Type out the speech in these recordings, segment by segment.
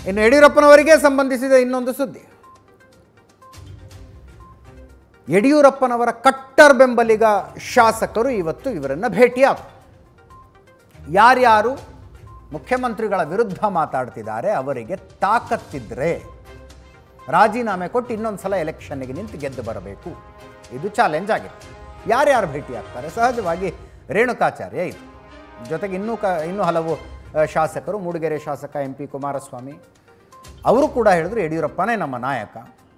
ಇನ್ನು ಯಡಿಯೂರಪ್ಪನವರಿಗೆ ಸಂಬಂಧಿಸಿದ ಇನ್ನೊಂದು ಸುದ್ದಿ ಯಡಿಯೂರಪ್ಪನವರ ಕಟ್ಟರ್ ಬೆಂಬಲಿಗ ಶಾಸಕರು ಇವತ್ತು ಇವರನ್ನು ಭೇಟಿಯಾದರು ಯಾರ್ಯಾರು ಮುಖ್ಯಮಂತ್ರಿಗಳ ವಿರುದ್ಧ ಮಾತಾಡ್ತಿದ್ದಾರೆ ಅವರಿಗೆ ತಾಕತ್ತಿದ್ರೆ ರಾಜೀನಾಮೆ ಕೊಟ್ಟು ಇನ್ನೊಂದು ಸಲ ಎಲೆಕ್ಷನ್ನಿಗೆ ನಿಂತು ಗೆದ್ದು ಬರಬೇಕು ಇದು ಚಾಲೆಂಜ್ ಆಗಿದೆ ಯಾರ್ಯಾರು ಭೇಟಿ ಆಗ್ತಾರೆ ಸಹಜವಾಗಿ ರೇಣುಕಾಚಾರ್ಯ ಇದು ಜೊತೆಗೆ ಇನ್ನೂ ಕ ಇನ್ನೂ ಹಲವು ಆ, ಶಾಸಕರು ಮೂಡಿಗೆರೆ ಶಾಸಕ ಎಂ ಪಿ ಕುಮಾರಸ್ವಾಮಿ ಅವರು ಕೂಡ ಹೇಳಿದ್ರು ಯಡಿಯೂರಪ್ಪನೇ ನಮ್ಮ ನಾಯಕ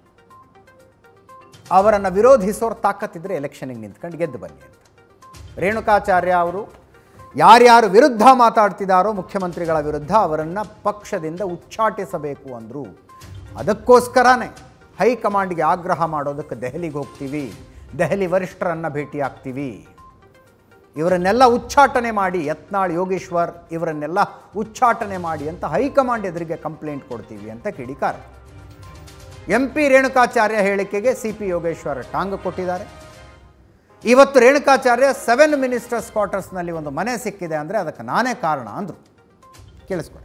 ಅವರನ್ನು ವಿರೋಧಿಸೋರು ತಾಕತ್ತಿದ್ರೆ ಎಲೆಕ್ಷನ್ನಿಗೆ ನಿಂತ್ಕೊಂಡು ಗೆದ್ದು ಬನ್ನಿ ಅಂತ ರೇಣುಕಾಚಾರ್ಯ ಅವರು ಯಾರ್ಯಾರು ವಿರುದ್ಧ ಮಾತಾಡ್ತಿದ್ದಾರೋ ಮುಖ್ಯಮಂತ್ರಿಗಳ ವಿರುದ್ಧ ಅವರನ್ನು ಪಕ್ಷದಿಂದ ಉಚ್ಚಾಟಿಸಬೇಕು ಅಂದರು ಅದಕ್ಕೋಸ್ಕರನೇ ಹೈಕಮಾಂಡ್ಗೆ ಆಗ್ರಹ ಮಾಡೋದಕ್ಕೆ ದೆಹಲಿಗೆ ಹೋಗ್ತೀವಿ ದೆಹಲಿ ವರಿಷ್ಠರನ್ನು ಭೇಟಿ ಆಗ್ತೀವಿ ಇವರನ್ನೆಲ್ಲ ಉಚ್ಚಾಟನೆ ಮಾಡಿ ಯತ್ನಾಳ್ ಯೋಗೇಶ್ವರ್ ಇವರನ್ನೆಲ್ಲ ಉಚ್ಚಾಟನೆ ಮಾಡಿ ಅಂತ ಹೈಕಮಾಂಡ್ ಎದುರಿಗೆ ಕಂಪ್ಲೇಂಟ್ ಕೊಡ್ತೀವಿ ಅಂತ ಕಿಡಿಕಾರ ಎಂ ಪಿ ರೇಣುಕಾಚಾರ್ಯ ಹೇಳಿಕೆಗೆ ಸಿ ಪಿ ಯೋಗೇಶ್ವರ್ ಟಾಂಗ್ ಕೊಟ್ಟಿದ್ದಾರೆ ಇವತ್ತು ರೇಣುಕಾಚಾರ್ಯ ಸೆವೆನ್ ಮಿನಿಸ್ಟರ್ಸ್ ಕ್ವಾರ್ಟರ್ಸ್ನಲ್ಲಿ ಒಂದು ಮನೆ ಸಿಕ್ಕಿದೆ ಅಂದರೆ ಅದಕ್ಕೆ ನಾನೇ ಕಾರಣ ಅಂದರು ಕೇಳಿಸ್ಕೊಳ್ಳಿ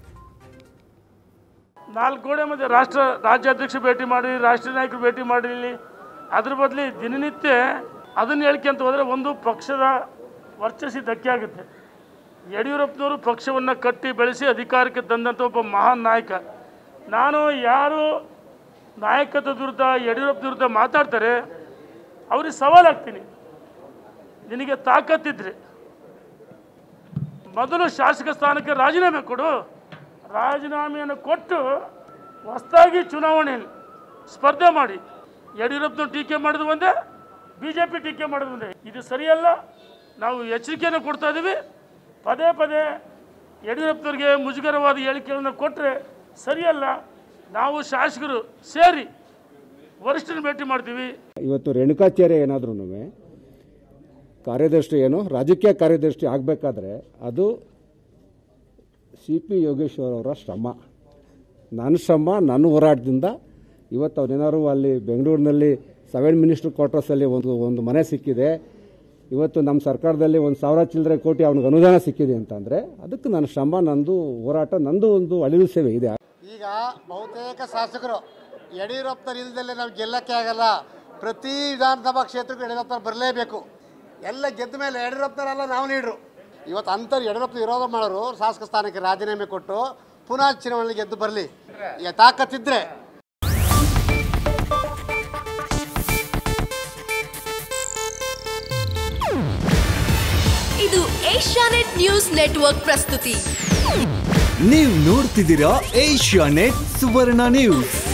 ನಾಲ್ಕು ಗೋಡೆ ಮಧ್ಯೆ ರಾಷ್ಟ್ರ ರಾಜ್ಯಾಧ್ಯಕ್ಷ ಭೇಟಿ ಮಾಡಿ ರಾಷ್ಟ್ರೀಯ ನಾಯಕರು ಭೇಟಿ ಮಾಡಿರಲಿ ಅದ್ರ ಬದಲಿ ದಿನನಿತ್ಯ ಅದನ್ನು ಹೇಳ್ಕೊಂತ ಹೋದರೆ ಒಂದು ಪಕ್ಷದ ವರ್ಚಸ್ಸಿ ಧಕ್ಕೆ ಆಗುತ್ತೆ ಯಡಿಯೂರಪ್ಪನವರು ಪಕ್ಷವನ್ನು ಕಟ್ಟಿ ಬೆಳೆಸಿ ಅಧಿಕಾರಕ್ಕೆ ತಂದಂಥ ಒಬ್ಬ ಮಹಾನ್ ನಾಯಕ ನಾನು ಯಾರು ನಾಯಕತ್ವದ ವಿರುದ್ಧ ಯಡಿಯೂರಪ್ಪನ ವಿರುದ್ಧ ಮಾತಾಡ್ತಾರೆ ಅವ್ರಿಗೆ ಸವಾಲಾಗ್ತೀನಿ ನಿನಗೆ ತಾಕತ್ತಿದ್ರೆ ಮೊದಲು ಶಾಸಕ ಸ್ಥಾನಕ್ಕೆ ರಾಜೀನಾಮೆ ಕೊಡು ರಾಜೀನಾಮೆಯನ್ನು ಕೊಟ್ಟು ಹೊಸದಾಗಿ ಚುನಾವಣೆಯಲ್ಲಿ ಸ್ಪರ್ಧೆ ಮಾಡಿ ಯಡಿಯೂರಪ್ಪನ ಟೀಕೆ ಮಾಡಿದ ಒಂದೇ ಬಿ ಜೆ ಪಿ ಟೀಕೆ ಮಾಡೋದು ಒಂದೇ ಇದು ಸರಿಯಲ್ಲ ನಾವು ಎಚ್ಚರಿಕೆಯನ್ನು ಕೊಡ್ತಾ ಇದ್ದೀವಿ ಪದೇ ಪದೇ ಯಡಿಯೂರಪ್ಪನವ್ರಿಗೆ ಮುಜುಗರವಾದ ಹೇಳಿಕೆಗಳನ್ನು ಕೊಟ್ಟರೆ ಸರಿಯಲ್ಲ ನಾವು ಶಾಸಕರು ಸೇರಿ ವರಿಷ್ಠರನ್ನ ಭೇಟಿ ಮಾಡ್ತೀವಿ ಇವತ್ತು ರೇಣುಕಾಚಾರ್ಯ ಏನಾದ್ರೂ ಕಾರ್ಯದರ್ಶಿ ಏನು ರಾಜಕೀಯ ಕಾರ್ಯದರ್ಶಿ ಆಗಬೇಕಾದ್ರೆ ಅದು ಸಿ ಪಿ ಯೋಗೇಶ್ವರ್ ಅವರ ಶ್ರಮ ನನ್ನ ಶ್ರಮ ನನ್ನ ಹೋರಾಟದಿಂದ ಇವತ್ತು ಅವನೇನಾದ್ರು ಅಲ್ಲಿ ಬೆಂಗಳೂರಿನಲ್ಲಿ ಸೆವೆನ್ ಮಿನಿಸ್ಟರ್ ಕ್ವಾರ್ಟರ್ಸಲ್ಲಿ ಒಂದು ಒಂದು ಮನೆ ಸಿಕ್ಕಿದೆ ಇವತ್ತು ನಮ್ಮ ಸರ್ಕಾರದಲ್ಲಿ ಒಂದು ಸಾವಿರ ಚಿಲ್ಲರೆ ಕೋಟಿ ಅವನಿಗೆ ಅನುದಾನ ಸಿಕ್ಕಿದೆ ಅಂತಂದರೆ ಅದಕ್ಕೆ ನನ್ನ ಶ್ರಮ ನಂದು ಹೋರಾಟ ನಂದು ಒಂದು ಅಳಿಲು ಸೇವೆ ಇದೆ ಈಗ ಬಹುತೇಕ ಶಾಸಕರು ಯಡಿಯೂರಪ್ಪನವ್ರು ಇಲ್ದಲ್ಲೇ ನಾವು ಗೆಲ್ಲಕ್ಕೆ ಆಗಲ್ಲ ಪ್ರತಿ ವಿಧಾನಸಭಾ ಕ್ಷೇತ್ರಕ್ಕೂ ಯಡಿಯೂರಪ್ಪನವ್ರು ಬರಲೇಬೇಕು ಎಲ್ಲ ಗೆದ್ದ ಮೇಲೆ ಯಡಿಯೂರಪ್ಪನವರೆಲ್ಲ ನಾವು ನೀಡ್ರು ಇವತ್ತು ಅಂಥವ್ರು ಯಡಿಯೂರಪ್ಪ ವಿರೋಧ ಮಾಡೋರು ಶಾಸಕ ಸ್ಥಾನಕ್ಕೆ ರಾಜೀನಾಮೆ ಕೊಟ್ಟು ಪುನಃ ಚುನಾವಣೆಗೆ ಗೆದ್ದು ಬರಲಿ ಈಗ ತಾಕತ್ತಿದ್ರೆ ಇದು ಏಷ್ಯಾನೆಟ್ ನ್ಯೂಸ್ ನೆಟ್ವರ್ಕ್ ಪ್ರಸ್ತುತಿ ನೀವು ನೋಡ್ತಿದ್ದೀರಾ ಏಷ್ಯಾ ನೆಟ್ ಸುವರ್ಣ ನ್ಯೂಸ್